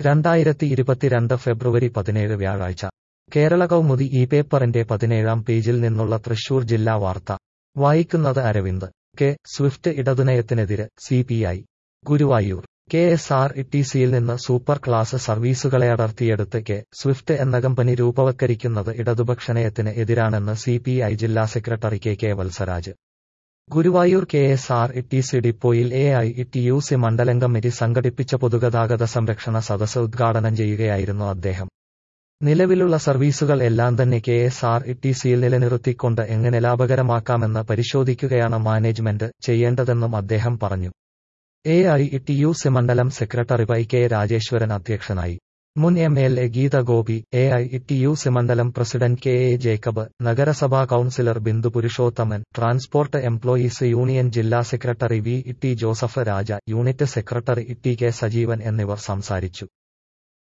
രണ്ടായിരത്തി ഇരുപത്തിരണ്ട് ഫെബ്രുവരി പതിനേഴ് വ്യാഴാഴ്ച കേരള കൗമുദി ഈ പേപ്പറിന്റെ പതിനേഴാം പേജിൽ നിന്നുള്ള തൃശൂർ ജില്ലാ വാർത്ത വായിക്കുന്നത് അരവിന്ദ് കെ സ്വിഫ്റ്റ് ഇടതുനയത്തിനെതിരെ C P I Guruvayur K S R T സിയിൽ നിന്ന് സൂപ്പർ ക്ലാസ് സർവീസുകളെ അടർത്തിയെടുത്ത് കെ സ്വിഫ്റ്റ് എന്ന കമ്പനി രൂപവത്കരിക്കുന്നത് ഇടതുപക്ഷ നയത്തിന് എതിരാണെന്ന് സി പി ഐ ജില്ലാ secretary K K Valsaraj Guruvayur K S R T C ഡിപ്പോയിൽ A I T U C മണ്ഡലം കമ്മിറ്റി സംഘടിപ്പിച്ച പൊതുഗതാഗത സംരക്ഷണ സദസ്സ് ഉദ്ഘാടനം ചെയ്യുകയായിരുന്നു അദ്ദേഹം നിലവിലുള്ള സർവീസുകൾ എല്ലാം തന്നെ കെ എസ് ആർ ടി സിയിൽ നിലനിർത്തിക്കൊണ്ട് എങ്ങനെ ലാഭകരമാക്കാമെന്ന് പരിശോധിക്കുകയാണ് മാനേജ്മെന്റ് ചെയ്യേണ്ടതെന്നും അദ്ദേഹം പറഞ്ഞു A I T U C മണ്ഡലം സെക്രട്ടറി വൈ കെ രാജേശ്വരൻ അധ്യക്ഷനായി മുൻ M L A Geetha Gopi A I T U C മണ്ഡലം പ്രസിഡന്റ് കെ എ ജേക്കബ് നഗരസഭാ councillor Bindu Purushothaman transport employees union ജില്ലാ secretary V T Joseph Raja unit secretary T K Sajeevan എന്നിവർ സംസാരിച്ചു